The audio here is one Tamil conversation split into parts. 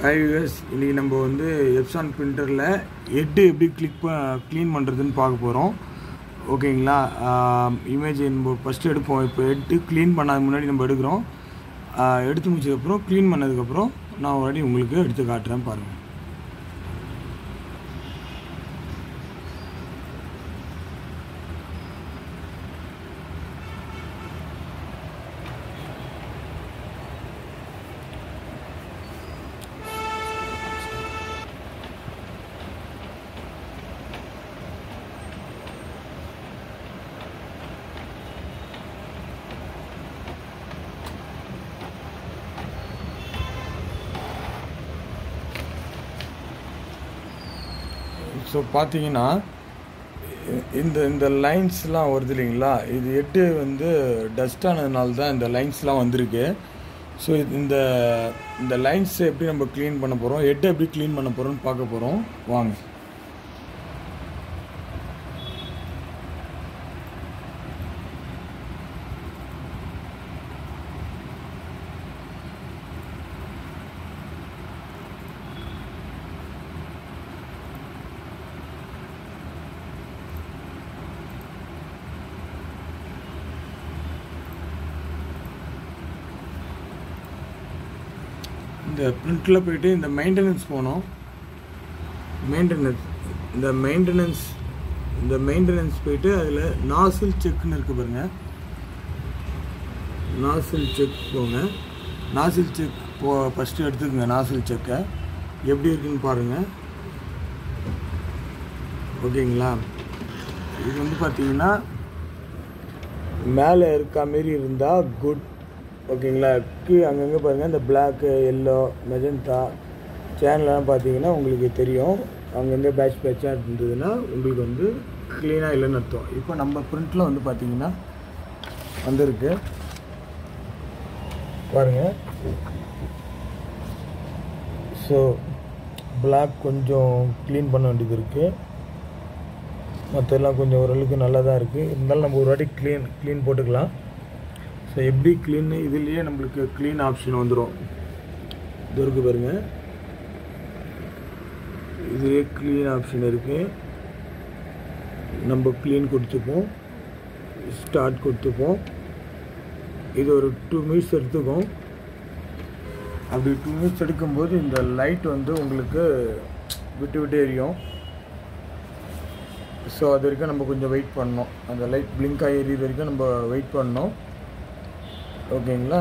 ஐவிஎஸ் இன்றைக்கி நம்ம வந்து எப்சான் பிரிண்டரில் ஹெட்டு எப்படி கிளிக் ப க்ளீன் பண்ணுறதுன்னு பார்க்க போகிறோம் ஓகேங்களா இமேஜ் நம்ம ஃபஸ்ட்டு எடுப்போம் இப்போ ஹெட்டு க்ளீன் பண்ணாத முன்னாடி நம்ம எடுக்கிறோம் ஆஹ் எடுத்து முடிச்சதுக்கப்புறம் க்ளீன் பண்ணதுக்கப்புறம் நான் ஒரு வாட்டி உங்களுக்கு எடுத்து காட்டுறேன் பாருங்கள் ஸோ பார்த்தீங்கன்னா இ- இந்த இந்த லைன்ஸ்லாம் வருது இல்லைங்களா இது எட்டு வந்து டஸ்ட் ஆனதுனால தான் இந்த லைன்ஸ்லாம் வந்திருக்கு ஸோ இந்த இந்த லைன்ஸ் எப்படி நம்ம க்ளீன் பண்ண போகிறோம் எட்டு எப்படி க்ளீன் பண்ண போகிறோம்னு பார்க்க போகிறோம் வாங்க இந்த பிரிண்டில் போயிட்டு இந்த மெயின்டெனன்ஸ் போனோம் மெயின்டெனன்ஸ் இந்த மெயின்டெனன்ஸ் இந்த மெயின்டெனன்ஸ் போயிட்டு அதில் நாசில் செக்னு இருக்கு பாருங்க நாசில் செக் போங்க நாசில் செக் போ ஃபஸ்ட்டு எடுத்துக்கங்க நாசில் செக்கை எப்படி இருக்குன்னு பாருங்கள் ஓகேங்களா இது வந்து பார்த்தீங்கன்னா மேலே இருக்க மாரி இருந்தால் குட் ஓகேங்களா கீழே அங்கங்கே பாருங்கள் இந்த பிளாக்கு எல்லோ மெஜந்தா சேனல்லாம் பார்த்தீங்கன்னா உங்களுக்கு தெரியும் அங்கங்கே பேட்ச் பேட்சாக இருந்ததுன்னா உங்களுக்கு வந்து க்ளீனாக இல்லைன்னு அர்த்தம் இப்போ நம்ம பிரிண்ட்டில் வந்து பார்த்தீங்கன்னா வந்திருக்கு பாருங்கள் ஸோ பிளாக் கொஞ்சம் க்ளீன் பண்ண வேண்டியது இருக்குது மற்றெல்லாம் கொஞ்சம் ஓரளவுக்கு நல்லா தான் இருக்குது இருந்தாலும் நம்ம ஒரு வாட்டி க்ளீன் க்ளீன் போட்டுக்கலாம் ஸோ எப்படி க்ளீன் இதுலேயே நம்மளுக்கு க்ளீன் ஆப்ஷன் வந்துடும் இது இருக்கு பாருங்க இதுலேயே க்ளீன் ஆப்ஷன் இருக்குது நம்ம க்ளீன் கொடுத்துப்போம் ஸ்டார்ட் கொடுத்துப்போம் இது ஒரு டூ மினிட்ஸ் எடுத்துக்கும் அப்படி டூ மினிட்ஸ் எடுக்கும்போது இந்த லைட் வந்து உங்களுக்கு விட்டு விட்டு எரியும் ஸோ அது வரைக்கும் நம்ம கொஞ்சம் வெயிட் பண்ணணும் அந்த லைட் பிளிங்க் ஆகி எரியுது வரைக்கும் நம்ம வெயிட் பண்ணணும் ஓகேங்களா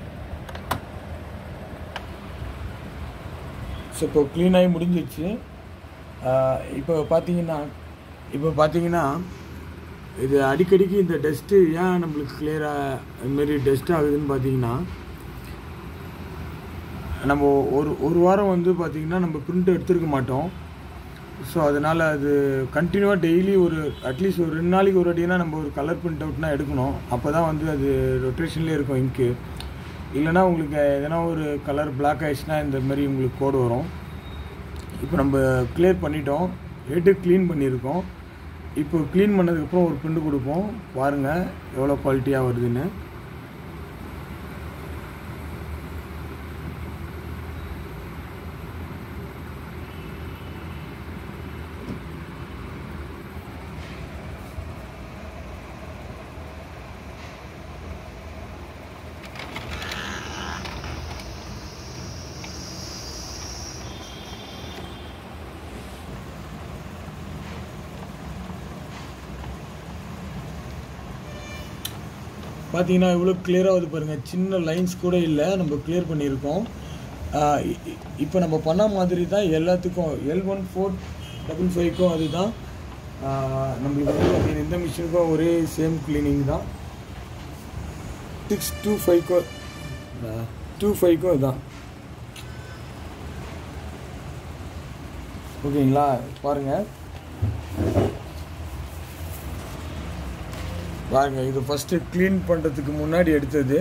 ஸோ இப்போ க்ளீன் ஆகி முடிஞ்சிச்சு ஆஹ் இப்போ பார்த்தீங்கன்னா இப்போ பார்த்தீங்கன்னா இது அடிக்கடிக்கு இந்த டஸ்ட்டு ஏன் நம்மளுக்கு கிளியராக இதுமாரி டஸ்ட் ஆகுதுன்னு பார்த்தீங்கன்னா நம்ம ஒரு ஒரு வாரம் வந்து பார்த்திங்கன்னா நம்ம பிரிண்ட் எடுத்திருக்க மாட்டோம் ஸோ அதனால் அது கண்டினியூவாக டெய்லி ஒரு அட்லீஸ்ட் ஒரு ரெண்டு நாளைக்கு ஒரு வாட்டினா நம்ம ஒரு கலர் பிரிண்ட் அவுட்னா எடுக்கணும் அப்போ தான் வந்து அது ரொட்டேஷன்லேயே இருக்கும் இங்க்கு இல்லைனா உங்களுக்கு எதனா ஒரு கலர் பிளாக் ஆயிடுச்சுன்னா இந்த மாதிரி உங்களுக்கு கோடு வரும் இப்போ நம்ம கிளியர் பண்ணிட்டோம் ஹெட்டு க்ளீன் பண்ணியிருக்கோம் இப்போ க்ளீன் பண்ணதுக்கப்புறம் ஒரு பிரிண்ட் கொடுப்போம் பாருங்கள் எவ்வளோ குவாலிட்டியாக வருதுன்னு பார்த்தீங்கன்னா இவ்வளோ கிளியராக வருது பாருங்கள் சின்ன லைன்ஸ் கூட இல்லை நம்ம கிளியர் பண்ணியிருக்கோம் ஆஹ் இ- இ- இப்போ நம்ம பண்ண மாதிரி தான் எல்லாத்துக்கும் எல் ஒன் ஃபோர் டபுள் ஃபைவ்க்கும் அதுதான் ஆஹ் நம்மளுக்கு வந்து பார்த்தீங்கன்னா இந்த மிஷினுக்கும் ஒரே சேம் கிளீனிங் தான் சிக்ஸ் டூ ஃபைவ்க்கும் டூ ஃபைவ்க்கும் இதுதான் ஓகேங்களா பாருங்கள் பாருங்க இது ஃபஸ்ட்டு க்ளீன் பண்ணுறதுக்கு முன்னாடி எடுத்தது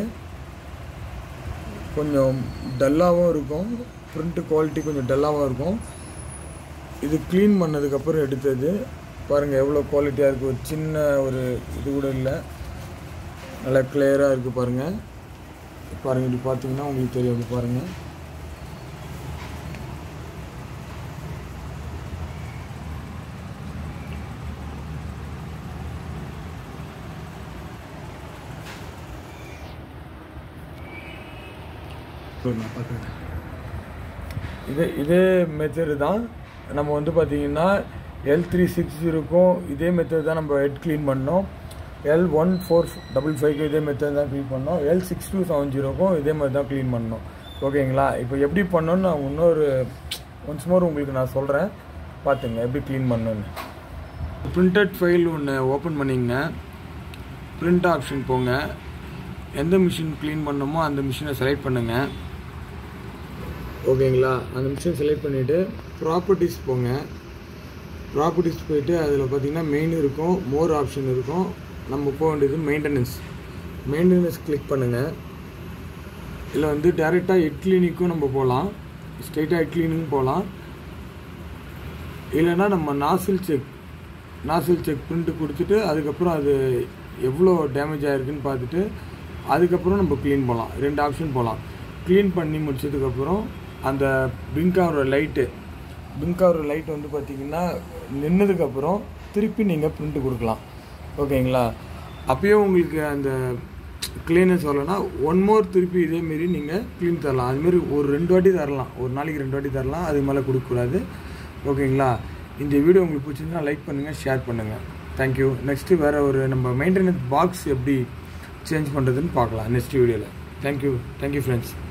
கொஞ்சம் டல்லாகவும் இருக்கும் பிரிண்ட் குவாலிட்டி கொஞ்சம் டல்லாகவும் இருக்கும் இது க்ளீன் பண்ணதுக்கப்புறம் எடுத்தது பாருங்கள் எவ்வளோ குவாலிட்டியாக இருக்குது ஒரு சின்ன ஒரு இது கூட இல்லை நல்லா கிளியராக இருக்குது பாருங்கள் பாருங்கள் இப்படி பார்த்தீங்கன்னா உங்களுக்கு தெரியும் இப்படி பாருங்கள் ப்ரோ நான் பார்க்குறேன் இதே இதே மெத்தடு தான் நம்ம வந்து பார்த்தீங்கன்னா எல் த்ரீ சிக்ஸ் ஜீரோக்கும் இதே மெத்தட் தான் நம்ம ஹெட் க்ளீன் பண்ணோம் எல் ஒன் ஃபோர் டபுள் ஃபைவ்க்கு இதே மெத்தட் தான் க்ளீன் பண்ணோம் எல் சிக்ஸ் டூ செவன் ஜீரோக்கும் இதே மாதிரி தான் க்ளீன் பண்ணோம் ஓகேங்களா இப்போ எப்படி பண்ணணும்னு நான் இன்னொரு ஒன்ஸ் மோர் உங்களுக்கு நான் சொல்கிறேன் பார்த்துங்க எப்படி க்ளீன் பண்ணணுன்னு பிரிண்டட் ஃபைல் ஒன்று ஓப்பன் பண்ணிங்க பிரிண்ட் ஆப்ஷன் போங்க எந்த மிஷின் க்ளீன் பண்ணணுமோ அந்த மிஷினை செலக்ட் பண்ணுங்கள் ஓகேங்களா அந்த மிஷின் செலக்ட் பண்ணிவிட்டு ப்ராப்பர்ட்டிஸ் போங்க ப்ராப்பர்ட்டிஸ் போயிட்டு அதில் பார்த்தீங்கன்னா மெயின் இருக்கும் மோர் ஆப்ஷன் இருக்கும் நம்ம போக வேண்டியது மெயின்டெனன்ஸ் மெயின்டெனன்ஸ் கிளிக் பண்ணுங்கள் இதில் வந்து டேரெக்டாக ஹெட் கிளீனிக்கும் நம்ம போகலாம் ஸ்ட்ரெயிட்டாக ஹெட் கிளீனிக்கும் போகலாம் இல்லைன்னா நம்ம nozzle check nozzle check print கொடுத்துட்டு அதுக்கப்புறம் அது எவ்வளோ டேமேஜ் ஆகிருக்குன்னு பார்த்துட்டு அதுக்கப்புறம் நம்ம க்ளீன் போகலாம் ரெண்டு ஆப்ஷன் போகலாம் க்ளீன் பண்ணி முடிச்சதுக்கப்புறம் அந்த பிங்க் ஆகிற லைட்டு பிங்க் ஆகிற லைட் வந்து பார்த்திங்கன்னா நின்னதுக்கப்புறம் திருப்பி நீங்கள் பிரிண்ட் கொடுக்கலாம் ஓகேங்களா அப்பயே உங்களுக்கு அந்த க்ளீனஸ் வரலன்னா ஒன் மோர் திருப்பி இதேமாரி நீங்கள் க்ளீன் தரலாம் அதுமாரி ஒரு ரெண்டு வாட்டி தரலாம் ஒரு நாளைக்கு ரெண்டு வாட்டி தரலாம் அது மேலே கொடுக்கக்கூடாது ஓகேங்களா இந்த வீடியோ உங்களுக்கு பிடிச்சிருந்தா லைக் பண்ணுங்கள் ஷேர் பண்ணுங்கள் தேங்க்யூ நெக்ஸ்ட்டு வேறு ஒரு நம்ம மெயின்டெனன்ஸ் பாக்ஸ் எப்படி சேஞ்ச் பண்ணுறதுன்னு பார்க்கலாம் நெக்ஸ்ட் வீடியோவில் தேங்க்யூ தேங்க்யூ ஃப்ரெண்ட்ஸ்